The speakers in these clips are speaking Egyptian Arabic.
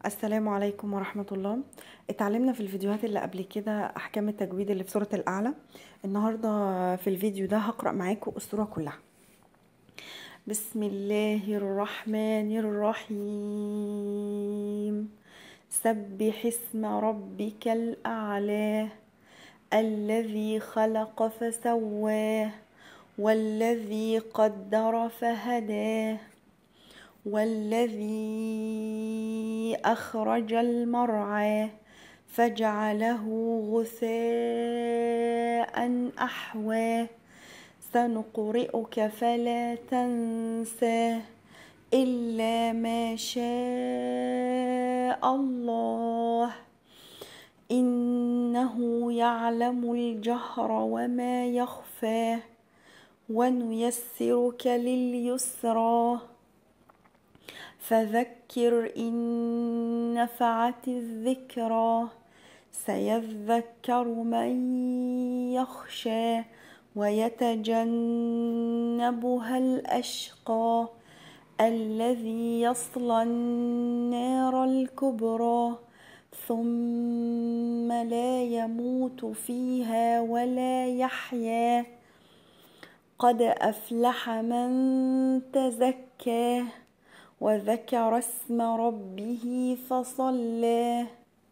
السلام عليكم ورحمة الله اتعلمنا في الفيديوهات اللي قبل كده أحكام التجويد اللي في سورة الأعلى النهاردة في الفيديو ده هقرأ معاكم السورة كلها بسم الله الرحمن الرحيم سبح اسم ربك الأعلى الذي خلق فسواه والذي قدر فهداه والذي أخرج المرعى فجعله غثاء أحواه سنقرئك فلا تنسى إلا ما شاء الله إنه يعلم الجهر وما يخفى ونيسرك لليسرى فذكر إن نفعت الذكرى سيذكر من يخشى ويتجنبها الأشقى الذي يصلى النار الكبرى ثم لا يموت فيها ولا يحيا قد أفلح من تزكى وذكر اسم ربه فصلى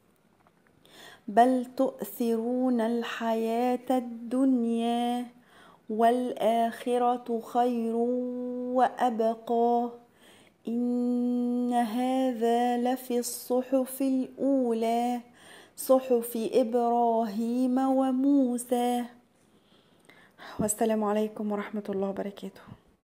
بل تؤثرون الحياة الدنيا والآخرة خير وأبقى إن هذا لفي الصحف الأولى صحف إبراهيم وموسى والسلام عليكم ورحمة الله وبركاته